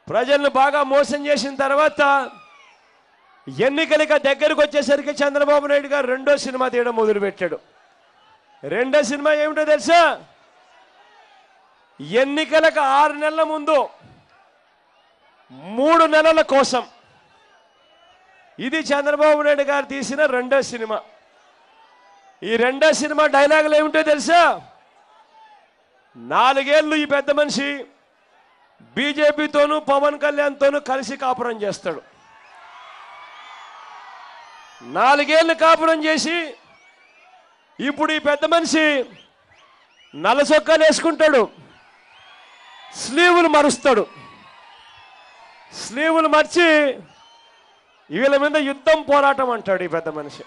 ప్రజలను బాగా మోసం చేసిన తర్వాత ఎన్నికలకి దగ్గరకు వచ్చేసరికి చంద్రబాబు నాయుడు గారు రెండో సినిమా తీయడం మొదలుపెట్టాడు రెండో సినిమా ఏమిటో తెలుసా ఎన్నికలకు ఆరు నెలల ముందు మూడు నెలల కోసం ఇది చంద్రబాబు నాయుడు గారు తీసిన రెండో సినిమా ఈ రెండో సినిమా డైలాగులు ఏమిటో తెలుసా నాలుగేళ్లు ఈ పెద్ద మనిషి బీజేపీతోనూ పవన్ కళ్యాణ్తోనూ కలిసి కాపురం చేస్తాడు నాలుగేళ్లు కాపురం చేసి ఇప్పుడు ఈ పెద్ద మనిషి నల్ల చొక్కాలు వేసుకుంటాడు స్లీవులు మరుస్తాడు స్లీవులు మర్చి వీళ్ళ మీద యుద్ధం పోరాటం అంటాడు ఈ పెద్ద మనిషి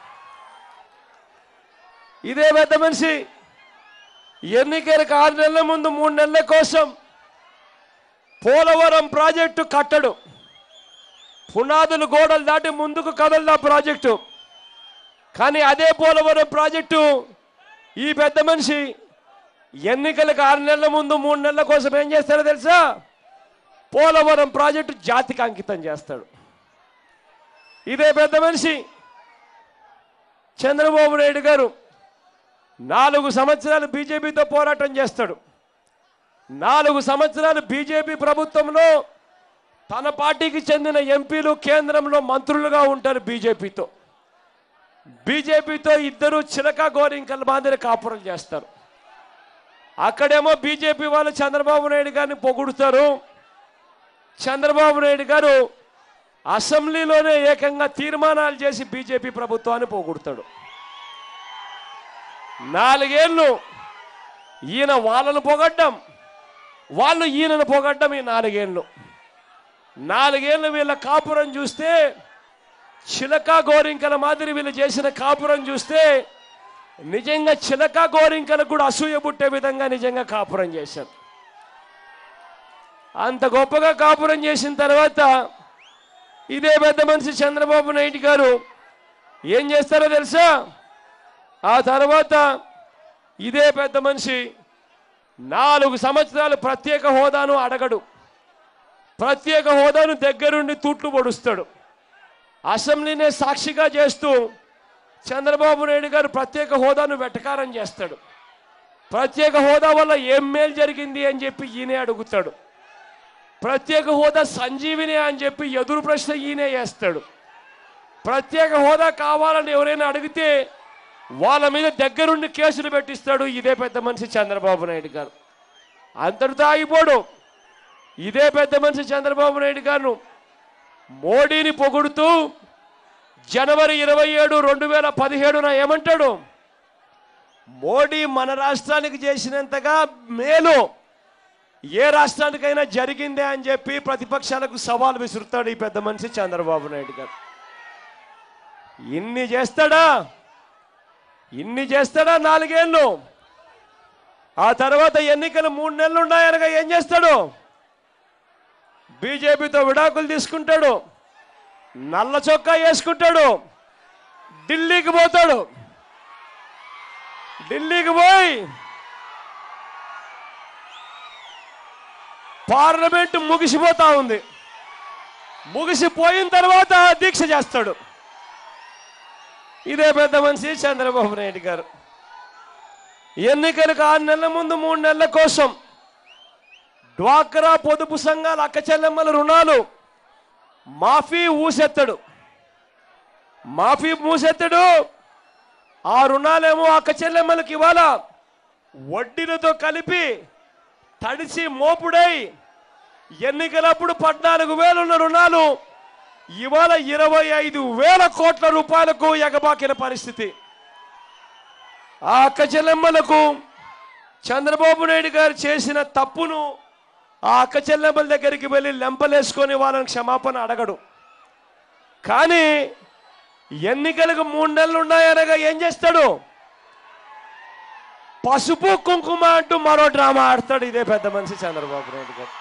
ఇదే పెద్ద మనిషి ఎన్నికలకు ఆరు నెలల ముందు మూడు నెలల కోసం పోలవరం ప్రాజెక్టు కట్టడు పునాదులు గోడలు దాటి ముందుకు కదలదా ప్రాజెక్టు కానీ అదే పోలవరం ప్రాజెక్టు ఈ పెద్ద మనిషి ఎన్నికలకు ఆరు నెలల ముందు మూడు నెలల కోసం ఏం చేస్తాడో తెలుసా పోలవరం ప్రాజెక్టు జాతికి అంకితం చేస్తాడు ఇదే పెద్ద మనిషి చంద్రబాబు నాయుడు గారు నాలుగు సంవత్సరాలు బీజేపీతో పోరాటం చేస్తాడు నాలుగు సంవత్సరాలు బీజేపీ ప్రభుత్వంలో తన పార్టీకి చెందిన ఎంపీలు కేంద్రంలో మంత్రులుగా ఉంటారు బీజేపీతో బీజేపీతో ఇద్దరు చిలక గోరింకల మాదిరి కాపురం చేస్తారు అక్కడేమో బీజేపీ వాళ్ళు చంద్రబాబు నాయుడు గారిని పొగుడుతారు చంద్రబాబు నాయుడు గారు అసెంబ్లీలోనే ఏకంగా తీర్మానాలు చేసి బీజేపీ ప్రభుత్వాన్ని పోగొడతాడు నాలుగేళ్ళు ఈయన వాళ్ళను పొగడ్డం వాళ్ళు ఈయనను పొగడ్డం ఈ నాలుగేళ్ళు నాలుగేళ్ళు వీళ్ళ కాపురం చూస్తే చిలక గోరింకల మాదిరి వీళ్ళు చేసిన కాపురం చూస్తే నిజంగా చిలక గోరింకలకు కూడా అసూయ పుట్టే విధంగా నిజంగా కాపురం చేశారు అంత గొప్పగా కాపురం చేసిన తర్వాత ఇదే పెద్ద మనిషి చంద్రబాబు నాయుడు గారు ఏం చేస్తారో తెలుసా ఆ తర్వాత ఇదే పెద్ద మనిషి నాలుగు సంవత్సరాలు ప్రత్యేక హోదాను అడగడు ప్రత్యేక హోదాను దగ్గరుండి తూట్లు పొడుస్తాడు అసెంబ్లీనే సాక్షిగా చేస్తూ చంద్రబాబు నాయుడు గారు ప్రత్యేక హోదాను వెటకారం చేస్తాడు ప్రత్యేక హోదా వల్ల ఏం మేలు జరిగింది అని చెప్పి ఈయనే అడుగుతాడు ప్రత్యేక హోదా సంజీవిని అని చెప్పి ఎదురు ప్రశ్న ఈయనే వేస్తాడు ప్రత్యేక హోదా కావాలని ఎవరైనా అడిగితే వాళ్ళ మీద దగ్గరుండి కేసులు పెట్టిస్తాడు ఇదే పెద్ద మనిషి చంద్రబాబు నాయుడు గారు అంతటితో ఆగిపోడు ఇదే పెద్ద మనిషి చంద్రబాబు నాయుడు గారు మోడీని పొగుడుతూ జనవరి ఇరవై ఏడు రెండు వేల పదిహేడున ఏమంటాడు మోడీ మన రాష్ట్రానికి చేసినంతగా మేలు ఏ రాష్ట్రానికైనా జరిగిందే అని చెప్పి ప్రతిపక్షాలకు సవాల్ విసురుతాడు ఈ పెద్ద మనిషి చంద్రబాబు నాయుడు గారు ఇన్ని చేస్తాడా ఇన్ని చేస్తాడా నాలుగేళ్ళు ఆ తర్వాత ఎన్నికలు మూడు నెలలు ఉన్నాయనగా ఏం చేస్తాడు బీజేపీతో విడాకులు తీసుకుంటాడు నల్ల చొక్కా వేసుకుంటాడు ఢిల్లీకి పోతాడు ఢిల్లీకి పోయి పార్లమెంట్ ముగిసిపోతా ఉంది ముగిసిపోయిన తర్వాత దీక్ష చేస్తాడు ఇదే పెద్ద మనిషి చంద్రబాబు నాయుడు గారు ఎన్నికలకు ఆరు నెలల ముందు మూడు నెలల కోసం డ్వాక్రా పొదుపు సంఘాల అక్క చెల్లెమ్మల రుణాలు మాఫీ ఊసెత్తడు మాఫీ మూసెత్తడు ఆ రుణాలేమో అక్క చెల్లెమ్మలకి ఇవాళ వడ్డీలతో కలిపి తడిసి మోపుడై ఎన్నికలప్పుడు పద్నాలుగు వేలున్న రుణాలు ఇవాళ ఇరవై ఐదు వేల కోట్ల రూపాయలకు ఎగబాకిన పరిస్థితి ఆ అక్క చెల్లెమ్మలకు చంద్రబాబు నాయుడు గారు చేసిన తప్పును ఆ అక్క చెల్లెమ్మల దగ్గరికి వెళ్ళి లెంపలేసుకొని వాళ్ళని క్షమాపణ అడగడు కానీ ఎన్నికలకు మూడు నెలలు ఉన్నాయనగా ఏం చేస్తాడు పసుపు కుంకుమ అంటూ మరో డ్రామా ఆడతాడు ఇదే పెద్ద మనిషి చంద్రబాబు నాయుడు గారు